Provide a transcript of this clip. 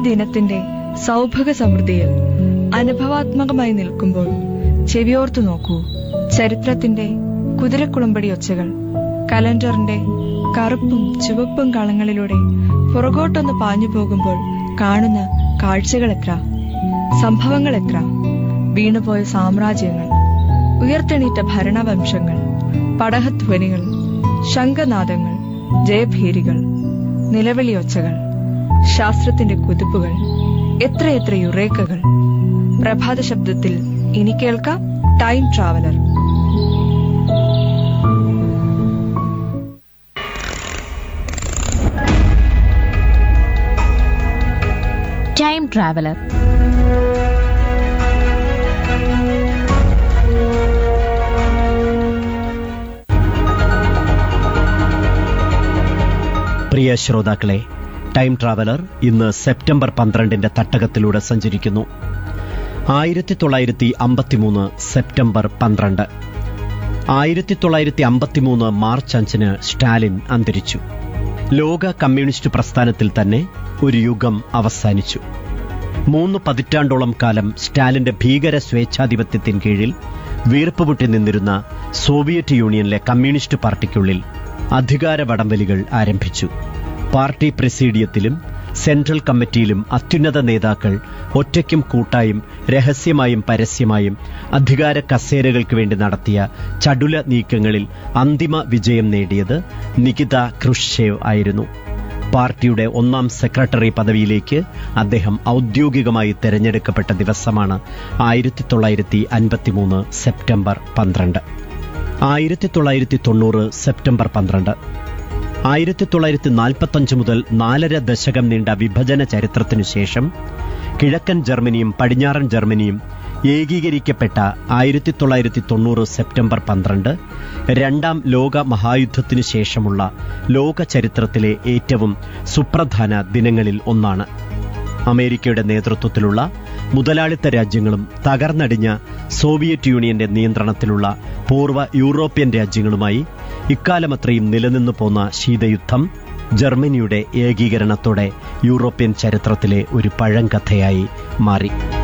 ദിനത്തിന്റെ സൗഭഗ സമൃദ്ധിയിൽ അനുഭവാത്മകമായി നിൽക്കുമ്പോൾ ചെവിയോർത്തു നോക്കൂ ചരിത്രത്തിന്റെ കുതിരക്കുളമ്പടി ഒച്ചകൾ കലണ്ടറിന്റെ കറുപ്പും ചുവപ്പും കളങ്ങളിലൂടെ പുറകോട്ടൊന്ന് പാഞ്ഞു പോകുമ്പോൾ കാണുന്ന കാഴ്ചകൾ എത്ര സംഭവങ്ങൾ എത്ര വീണുപോയ സാമ്രാജ്യങ്ങൾ ഉയർത്തെണീറ്റ ഭരണവംശങ്ങൾ പടഹധ്വനികൾ ശംഖനാദങ്ങൾ ജയഭീരികൾ നിലവിളിയൊച്ചകൾ ശാസ്ത്രത്തിന്റെ കുതിപ്പുകൾ എത്രയെത്ര യുറേക്കകൾ പ്രഭാത ശബ്ദത്തിൽ ഇനി കേൾക്കാം ടൈം ട്രാവലർ ടൈം ട്രാവലർ പ്രിയ ശ്രോതാക്കളെ ടൈം ട്രാവലർ ഇന്ന് സെപ്റ്റംബർ പന്ത്രണ്ടിന്റെ തട്ടകത്തിലൂടെ സഞ്ചരിക്കുന്നു ആയിരത്തി തൊള്ളായിരത്തി അമ്പത്തിമൂന്ന് സെപ്റ്റംബർ പന്ത്രണ്ട് ആയിരത്തി തൊള്ളായിരത്തി അമ്പത്തിമൂന്ന് മാർച്ച് അഞ്ചിന് സ്റ്റാലിൻ അന്തരിച്ചു ലോക കമ്മ്യൂണിസ്റ്റ് പ്രസ്ഥാനത്തിൽ തന്നെ ഒരു യുഗം അവസാനിച്ചു മൂന്ന് പതിറ്റാണ്ടോളം കാലം സ്റ്റാലിന്റെ ഭീകര സ്വേച്ഛാധിപത്യത്തിൻ കീഴിൽ വീർപ്പുമുട്ടി നിന്നിരുന്ന സോവിയറ്റ് യൂണിയനിലെ കമ്മ്യൂണിസ്റ്റ് പാർട്ടിക്കുള്ളിൽ അധികാര വടംവലികൾ ആരംഭിച്ചു പാർട്ടി പ്രസീഡിയത്തിലും സെൻട്രൽ കമ്മിറ്റിയിലും അത്യുന്നത നേതാക്കൾ ഒറ്റയ്ക്കും കൂട്ടായും രഹസ്യമായും പരസ്യമായും അധികാര കസേരകൾക്ക് വേണ്ടി നടത്തിയ ചടുല നീക്കങ്ങളിൽ അന്തിമ വിജയം നേടിയത് നികിത ക്രുഷേവ് ആയിരുന്നു പാർട്ടിയുടെ ഒന്നാം സെക്രട്ടറി പദവിയിലേക്ക് അദ്ദേഹം ഔദ്യോഗികമായി തെരഞ്ഞെടുക്കപ്പെട്ട ദിവസമാണ് ആയിരത്തി തൊള്ളായിരത്തി അൻപത്തിമൂന്ന് സെപ്റ്റംബർ പന്ത്രണ്ട് ആയിരത്തി തൊള്ളായിരത്തി തൊണ്ണൂറ് സെപ്റ്റംബർ പന്ത്രണ്ട് ആയിരത്തി തൊള്ളായിരത്തി നാൽപ്പത്തഞ്ച് മുതൽ നാലര ദശകം നീണ്ട വിഭജന ചരിത്രത്തിനു ശേഷം കിഴക്കൻ ജർമ്മനിയും പടിഞ്ഞാറൻ ജർമ്മനിയും ഏകീകരിക്കപ്പെട്ട ആയിരത്തി തൊള്ളായിരത്തി തൊണ്ണൂറ് സെപ്റ്റംബർ പന്ത്രണ്ട് രണ്ടാം ലോക മഹായുദ്ധത്തിനു ശേഷമുള്ള ലോക ചരിത്രത്തിലെ ഏറ്റവും സുപ്രധാന ദിനങ്ങളിൽ ഒന്നാണ് അമേരിക്കയുടെ നേതൃത്വത്തിലുള്ള മുതലാളിത്ത രാജ്യങ്ങളും തകർന്നടിഞ്ഞ സോവിയറ്റ് യൂണിയന്റെ നിയന്ത്രണത്തിലുള്ള പൂർവ്വ യൂറോപ്യൻ രാജ്യങ്ങളുമായി ഇക്കാലമത്രയും നിലനിന്നു പോന്ന ശീതയുദ്ധം ജർമ്മനിയുടെ ഏകീകരണത്തോടെ യൂറോപ്യൻ ചരിത്രത്തിലെ ഒരു പഴങ്കഥയായി മാറി